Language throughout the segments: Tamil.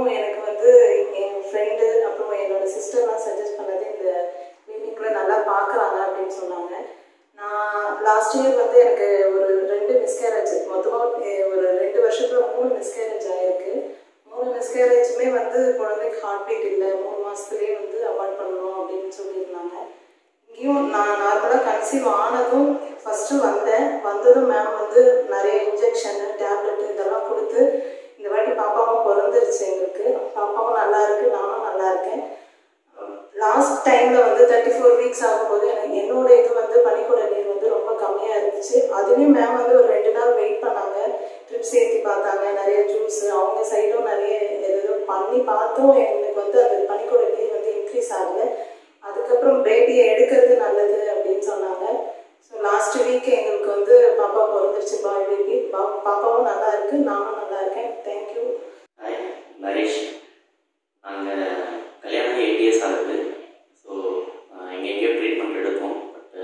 எனக்கு வந்து என் ஃப்ரெண்டு அப்புறம் என்னோட சிஸ்டர்லாம் சஜஸ்ட் பண்ணது இந்த கிளினிக்கில் நல்லா பார்க்குறாங்க அப்படின்னு சொன்னாங்க நான் லாஸ்ட் இயர் வந்து எனக்கு ஒரு ரெண்டு மிஸ்கேரேஜ் மொத்தமாக ஒரு ரெண்டு வருஷத்தில் மூணு மிஸ்கேரேஜ் ஆகிருக்கு மூணு மிஸ்கேரேஜுமே வந்து குழந்தைக்கு ஹார்ட் பீட் இல்லை மூணு மாதத்துலேயே வந்து அவாய்ட் பண்ணணும் அப்படின்னு சொல்லியிருந்தாங்க இங்கேயும் நான் நார்மலாக கன்சீவ் ஆனதும் ஃபஸ்ட்டு வந்தேன் வந்ததும் மேம் வந்து நிறைய இன்ஜெக்ஷனு டேப்லெட் இதெல்லாம் கொடுத்து இந்த வாட்டி பாப்பாவும் பிறந்துருச்சு எங்களுக்கு பாப்பாவும் நல்லா இருக்கு நானும் நல்லா இருக்கேன் லாஸ்ட் டைமில் வந்து தேர்ட்டி ஃபோர் வீக்ஸ் ஆகும்போது எனக்கு என்னோட இது வந்து பனிக்கூட நீர் வந்து ரொம்ப கம்மியாக இருந்துச்சு அதுலேயும் மேம் வந்து ஒரு ரெண்டு நாள் வெயிட் பண்ணாங்க ட்ரிப்ஸ் ஏற்றி பார்த்தாங்க நிறைய ஜூஸ் அவங்க சைடும் நிறைய ஏதோ பண்ணி பார்த்தும் எனக்கு வந்து அந்த பனிக்கூட நீர் வந்து இன்க்ரீஸ் ஆகலை அதுக்கப்புறம் பேபியை எடுக்கிறது நல்லது அப்படின்னு சொன்னாங்க ஸோ லாஸ்ட் வீக் எங்களுக்கு வந்து பாப்பா பிறந்துருச்சு பாய் பேபி பா பாப்பாவும் நல்லா இருக்கு நானும் நல்லா இருக்கேன் தேங்க்யூ ஹாய் நரேஷ் நாங்கள் கல்யாணம் எயிட் இயர்ஸ் ஆகுது ஸோ எங்கே எங்கேயோ ட்ரீட்மெண்ட் எடுத்தோம் பட்டு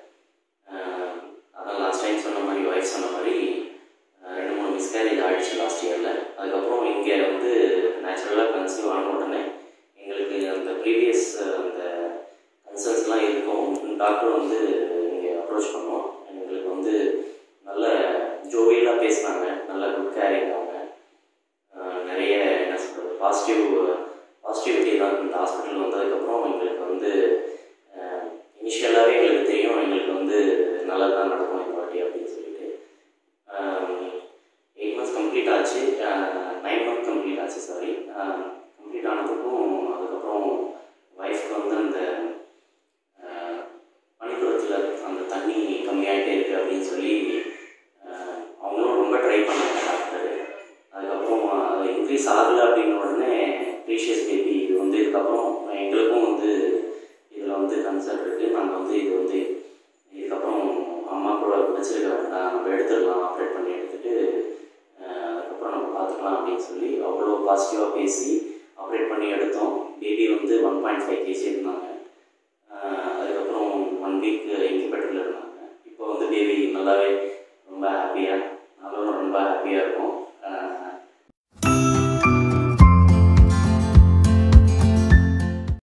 அதான் லாஸ்ட் டைம் சொன்ன மாதிரி ஒய்ஃப் சொன்ன மாதிரி அஹ், ரெண்டு மூணு மிஸ்கேரேஜ் ஆயிடுச்சு லாஸ்ட் இயரில் அதுக்கப்புறம் இங்கே வந்து நேச்சுரலாக கன்சீவ் ஆன உடனே எங்களுக்கு அந்த ப்ரீவியஸ் அந்த கன்சர்ன்ஸ்லாம் இருக்கும் டாக்டர் வந்து இங்கே அப்ரோச் பண்ணோம் எங்களுக்கு வந்து நல்ல ஜோவியலாக பேசினாங்க நல்ல குட் கேரிங் அவங்க ஆஹ் நிறைய என்ன சொல்கிறது பாசிட்டிவ் பாசிட்டிவிட்டி தான் இந்த ஹாஸ்பிட்டல் வந்ததுக்கப்புறம் எங்களுக்கு வந்து இனிஷியலாகவே எங்களுக்கு தெரியும் எங்களுக்கு வந்து நல்லா தான் நடக்கும் இந்த வாட்டி அப்படின்னு சொல்லிட்டு எயிட் மந்த்ஸ் கம்ப்ளீட் ஆச்சு நைன் மந்த் கம்ப்ளீட் ஆச்சு சாரி கம்ப்ளீட் ஆனதுக்கும் அதுக்கப்புறம் ஒய்ஃப்க்கு வந்து அந்த ஆஹ், பனிப்புறத்தில் அந்த தண்ணி கம்மியாகிட்டே இருக்குது அப்படின்னு சொல்லி ஆஹ், அவங்களும் ரொம்ப ட்ரை பண்ணாங்க டாக்டர் அதுக்கப்புறம் அது இன்க்ரீஸ் ஆகலை அப்படின்ன உடனே ப்ரீஷியஸ் பேபி இது வந்து இதுக்கப்புறம் எங்களுக்கும் வந்து இதில் வந்து கன்சர்ன் இருக்குது நாங்கள் வந்து இது வந்து இதுக்கப்புறம் அம்மா கூட வச்சிருக்க வேண்டாம் நம்ம எடுத்துடலாம் ஆப்ரேட் பண்ணி எடுத்துட்டு ஆஹ், அதுக்கப்புறம் நம்ம பார்த்துக்கலாம் அப்படின்னு சொல்லி அவ்வளோ பாசிட்டிவாக பேசி ஆப்ரேட் பண்ணி எடுத்தோம் பேபி வந்து ஒன் பாயிண்ட் ஃபைவ் கேஜி இருந்தாங்க ஆஹ், அதுக்கப்புறம் ஒன் வீக் இன்குபேட்டரில் இருந்தாங்க இப்போ வந்து பேபி நல்லாவே ரொம்ப ஹாப்பியாக நாங்களும் ரொம்ப ஹாப்பியாக இருக்கோம்